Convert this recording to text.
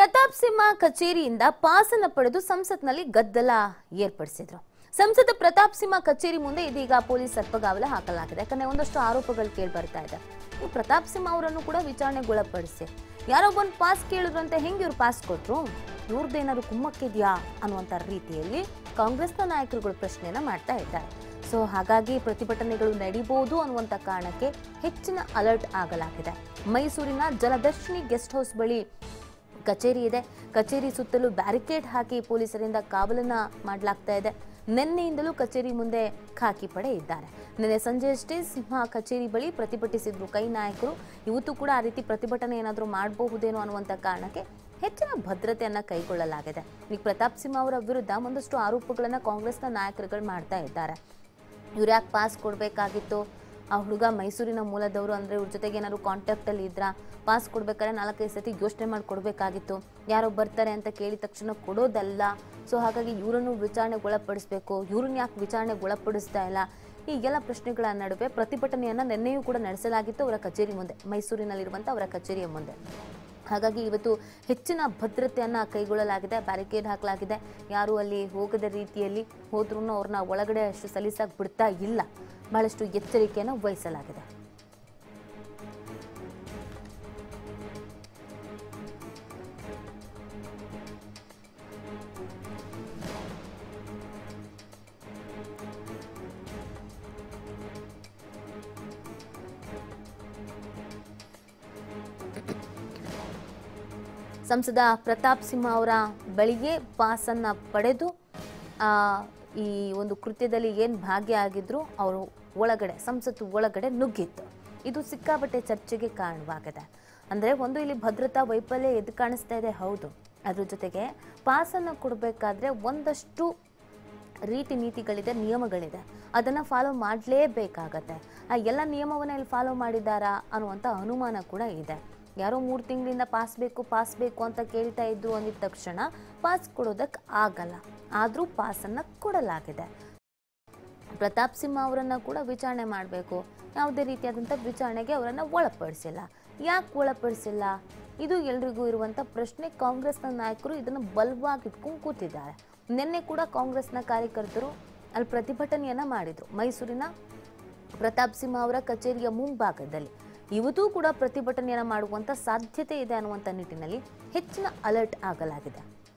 ಪ್ರತಾಪ್ ಸಿಂಹ ಕಚೇರಿಯಿಂದ ಪಾಸನ್ನ ಪಡೆದು ಸಂಸತ್ನಲ್ಲಿ ಗದ್ದಲ ಏರ್ಪಡಿಸಿದ್ರು ಸಂಸದ ಪ್ರತಾಪ್ ಸಿಂಹ ಕಚೇರಿ ಮುಂದೆ ಇದೀಗ ಪೊಲೀಸ್ ಸರ್ಪಗಾವಲ ಹಾಕಲಾಗಿದೆ ಯಾಕಂದ್ರೆ ಒಂದಷ್ಟು ಆರೋಪಗಳು ಕೇಳಿ ಬರ್ತಾ ಇದೆ ಈ ಪ್ರತಾಪ್ ಸಿಂಹ ಅವರನ್ನು ಕೂಡ ವಿಚಾರಣೆಗೊಳಪಡಿಸಿ ಯಾರೊಬ್ಬನ್ ಪಾಸ್ ಕೇಳಿದ್ರಂತೆ ಹೆಂಗ್ ಇವ್ರು ಪಾಸ್ ಕೊಟ್ರು ಇವ್ರದ್ದೇನಾದ್ರು ಕುಮ್ಮಕ್ಕಿದ್ಯಾ ಅನ್ನುವಂತ ರೀತಿಯಲ್ಲಿ ಕಾಂಗ್ರೆಸ್ನ ನಾಯಕರುಗಳು ಪ್ರಶ್ನೆಯನ್ನ ಮಾಡ್ತಾ ಇದ್ದಾರೆ ಸೊ ಹಾಗಾಗಿ ಪ್ರತಿಭಟನೆಗಳು ನಡೀಬಹುದು ಅನ್ನುವಂತ ಕಾರಣಕ್ಕೆ ಹೆಚ್ಚಿನ ಅಲರ್ಟ್ ಆಗಲಾಗಿದೆ ಮೈಸೂರಿನ ಜಲದರ್ಶಿನಿ ಗೆಸ್ಟ್ ಹೌಸ್ ಬಳಿ ಕಚೇರಿ ಇದೆ ಕಚೇರಿ ಸುತ್ತಲೂ ಬ್ಯಾರಿಕೇಡ್ ಹಾಕಿ ಪೊಲೀಸರಿಂದ ಕಾವಲನ್ನ ಮಾಡಲಾಗ್ತಾ ಇದೆ ನಿನ್ನೆಯಿಂದಲೂ ಕಚೇರಿ ಮುಂದೆ ಖಾಕಿ ಪಡೆ ಇದ್ದಾರೆ ನಿನ್ನೆ ಸಂಜೆಯಷ್ಟೇ ಸಿಂಹ ಕಚೇರಿ ಬಳಿ ಪ್ರತಿಭಟಿಸಿದ್ರು ಕೈ ನಾಯಕರು ಇವತ್ತು ಕೂಡ ಆ ರೀತಿ ಪ್ರತಿಭಟನೆ ಏನಾದರೂ ಮಾಡಬಹುದೇನೋ ಅನ್ನುವಂಥ ಕಾರಣಕ್ಕೆ ಹೆಚ್ಚಿನ ಭದ್ರತೆಯನ್ನ ಕೈಗೊಳ್ಳಲಾಗಿದೆ ಈಗ ಪ್ರತಾಪ್ ಸಿಂಹ ಅವರ ವಿರುದ್ಧ ಒಂದಷ್ಟು ಆರೋಪಗಳನ್ನ ಕಾಂಗ್ರೆಸ್ನ ನಾಯಕರುಗಳು ಮಾಡ್ತಾ ಇದ್ದಾರೆ ಇವ್ರು ಯಾಕೆ ಪಾಸ್ ಕೊಡಬೇಕಾಗಿತ್ತು ಆ ಹುಡುಗ ಮೈಸೂರಿನ ಮೂಲದವರು ಅಂದರೆ ಇವ್ರ ಜೊತೆಗೆ ಏನಾದ್ರು ಕಾಂಟ್ಯಾಕ್ಟಲ್ಲಿ ಇದ್ರಾ ಪಾಸ್ ಕೊಡ್ಬೇಕಾದ್ರೆ ನಾಲ್ಕೈದು ಸತಿ ಯೋಚನೆ ಮಾಡಿ ಕೊಡಬೇಕಾಗಿತ್ತು ಯಾರೋ ಬರ್ತಾರೆ ಅಂತ ಕೇಳಿದ ತಕ್ಷಣ ಕೊಡೋದಲ್ಲ ಸೊ ಹಾಗಾಗಿ ಇವರನ್ನು ವಿಚಾರಣೆಗೆ ಒಳಪಡಿಸ್ಬೇಕು ಇವ್ರನ್ನ ಯಾಕೆ ವಿಚಾರಣೆಗೆ ಒಳಪಡಿಸ್ತಾ ಇಲ್ಲ ಹೀಗೆಲ್ಲ ಪ್ರಶ್ನೆಗಳ ನಡುವೆ ಪ್ರತಿಭಟನೆಯನ್ನು ನಿನ್ನೆಯೂ ಕೂಡ ನಡೆಸಲಾಗಿತ್ತು ಅವರ ಕಚೇರಿ ಮುಂದೆ ಮೈಸೂರಿನಲ್ಲಿರುವಂಥ ಅವರ ಕಚೇರಿಯ ಮುಂದೆ ಹಾಗಾಗಿ ಇವತ್ತು ಹೆಚ್ಚಿನ ಭದ್ರತೆಯನ್ನ ಕೈಗೊಳ್ಳಲಾಗಿದೆ ಬ್ಯಾರಿಕೇಡ್ ಹಾಕಲಾಗಿದೆ ಯಾರು ಅಲ್ಲಿ ಹೋಗದ ರೀತಿಯಲ್ಲಿ ಹೋದ್ರೂ ಅವ್ರನ್ನ ಒಳಗಡೆ ಅಷ್ಟು ಸಲೀಸಾಗಿ ಬಿಡ್ತಾ ಇಲ್ಲ ಬಹಳಷ್ಟು ಎಚ್ಚರಿಕೆಯನ್ನು ವಹಿಸಲಾಗಿದೆ ಸಂಸದ ಪ್ರತಾಪ್ ಸಿಂಹ ಅವರ ಬಳಿಗೆ ಪಾಸನ್ನ ಪಡೆದು ಆ, ಈ ಒಂದು ಕೃತ್ಯದಲ್ಲಿ ಏನು ಭಾಗಿಯಾಗಿದ್ರು ಅವರು ಒಳಗಡೆ ಸಂಸತ್ತು ಒಳಗಡೆ ನುಗ್ಗಿತ್ತು ಇದು ಸಿಕ್ಕಾಪಟ್ಟೆ ಚರ್ಚೆಗೆ ಕಾರಣವಾಗಿದೆ ಅಂದರೆ ಒಂದು ಇಲ್ಲಿ ಭದ್ರತಾ ವೈಫಲ್ಯ ಎದ್ದು ಕಾಣಿಸ್ತಾ ಇದೆ ಹೌದು ಅದ್ರ ಜೊತೆಗೆ ಪಾಸನ್ನು ಕೊಡಬೇಕಾದ್ರೆ ಒಂದಷ್ಟು ರೀತಿ ನೀತಿಗಳಿದೆ ನಿಯಮಗಳಿದೆ ಅದನ್ನು ಫಾಲೋ ಮಾಡಲೇಬೇಕಾಗತ್ತೆ ಆ ಎಲ್ಲ ನಿಯಮವನ್ನು ಇಲ್ಲಿ ಫಾಲೋ ಮಾಡಿದ್ದಾರಾ ಅನ್ನುವಂಥ ಅನುಮಾನ ಕೂಡ ಇದೆ ಯಾರೋ ಮೂರು ತಿಂಗಳಿಂದ ಪಾಸ್ ಬೇಕು ಪಾಸ್ ಬೇಕು ಅಂತ ಕೇಳ್ತಾ ಇದ್ರು ಅಂದಿದ ತಕ್ಷಣ ಪಾಸ್ ಕೊಡೋದಕ್ಕೆ ಆಗಲ್ಲ ಆದರೂ ಪಾಸನ್ನು ಕೊಡಲಾಗಿದೆ ಪ್ರತಾಪ್ ಸಿಂಹ ಅವರನ್ನ ಕೂಡ ವಿಚಾರಣೆ ಮಾಡಬೇಕು ಯಾವುದೇ ರೀತಿಯಾದಂಥ ವಿಚಾರಣೆಗೆ ಅವರನ್ನು ಒಳಪಡಿಸಿಲ್ಲ ಯಾಕೆ ಒಳಪಡಿಸಿಲ್ಲ ಇದು ಎಲ್ರಿಗೂ ಇರುವಂಥ ಪ್ರಶ್ನೆ ಕಾಂಗ್ರೆಸ್ನ ನಾಯಕರು ಇದನ್ನು ಬಲವಾಗಿ ಇಟ್ಕೊಂಡು ಕೂತಿದ್ದಾರೆ ನಿನ್ನೆ ಕೂಡ ಕಾಂಗ್ರೆಸ್ನ ಕಾರ್ಯಕರ್ತರು ಅಲ್ಲಿ ಪ್ರತಿಭಟನೆಯನ್ನ ಮಾಡಿದ್ರು ಮೈಸೂರಿನ ಪ್ರತಾಪ್ ಸಿಂಹ ಅವರ ಕಚೇರಿಯ ಮುಂಭಾಗದಲ್ಲಿ ಇವತ್ತೂ ಕೂಡ ಪ್ರತಿಭಟನೆಯನ್ನ ಮಾಡುವಂತ ಸಾಧ್ಯತೆ ಇದೆ ಅನ್ನುವಂಥ ನಿಟ್ಟಿನಲ್ಲಿ ಹೆಚ್ಚಿನ ಅಲರ್ಟ್ ಆಗಲಾಗಿದೆ